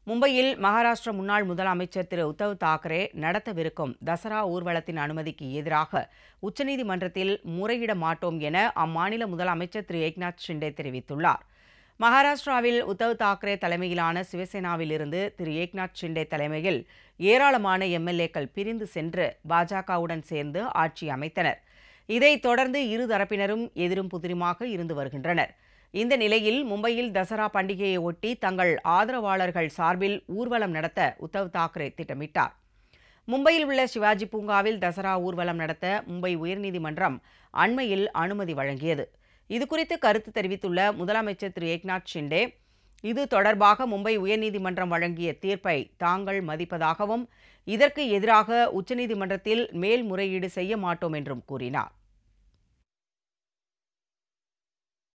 மும்பையில் மகாராஷ்டிர முன்னாள் முதலமைச்சர் திரு உத்தவ் தாக்கரே நடத்தவிருக்கும் தசரா ஊர்வலத்தின் அனுமதிக்கு எதிராக உச்சநீதிமன்றத்தில் முறையிட மாட்டோம் என அம்மாநில முதலமைச்சர் திரு ஏக்நாத் ஷிண்டே தெரிவித்துள்ளார் மகாராஷ்டிராவில் உத்தவ் தாக்கரே தலைமையிலான சிவசேனாவில் இருந்து திரு ஏக்நாத் ஷிண்டே தலைமையில் ஏராளமான எம்எல்ஏக்கள் பிரிந்து சென்று பாஜகவுடன் சேர்ந்து ஆட்சி அமைத்தனர் இதைத் தொடர்ந்து இரு தரப்பினரும் எதிரும் புதிருமாக இருந்து வருகின்றனர் இந்த நிலையில் மும்பையில் தசரா பண்டிகையை ஒட்டி தங்கள் ஆதரவாளர்கள் சார்பில் ஊர்வலம் நடத்த உத்தவ் தாக்கரே திட்டமிட்டார் மும்பையில் உள்ள சிவாஜி பூங்காவில் தசரா ஊர்வலம் நடத்த மும்பை உயர்நீதிமன்றம் அண்மையில் அனுமதி வழங்கியது இதுகுறித்து கருத்து தெரிவித்துள்ள முதலமைச்சர் திரு ஏக்நாத் ஷிண்டே இது தொடர்பாக மும்பை உயர்நீதிமன்றம் வழங்கிய தீர்ப்பை தாங்கள் மதிப்பதாகவும் இதற்கு எதிராக உச்சநீதிமன்றத்தில் மேல்முறையீடு செய்ய மாட்டோம் என்றும் கூறினார்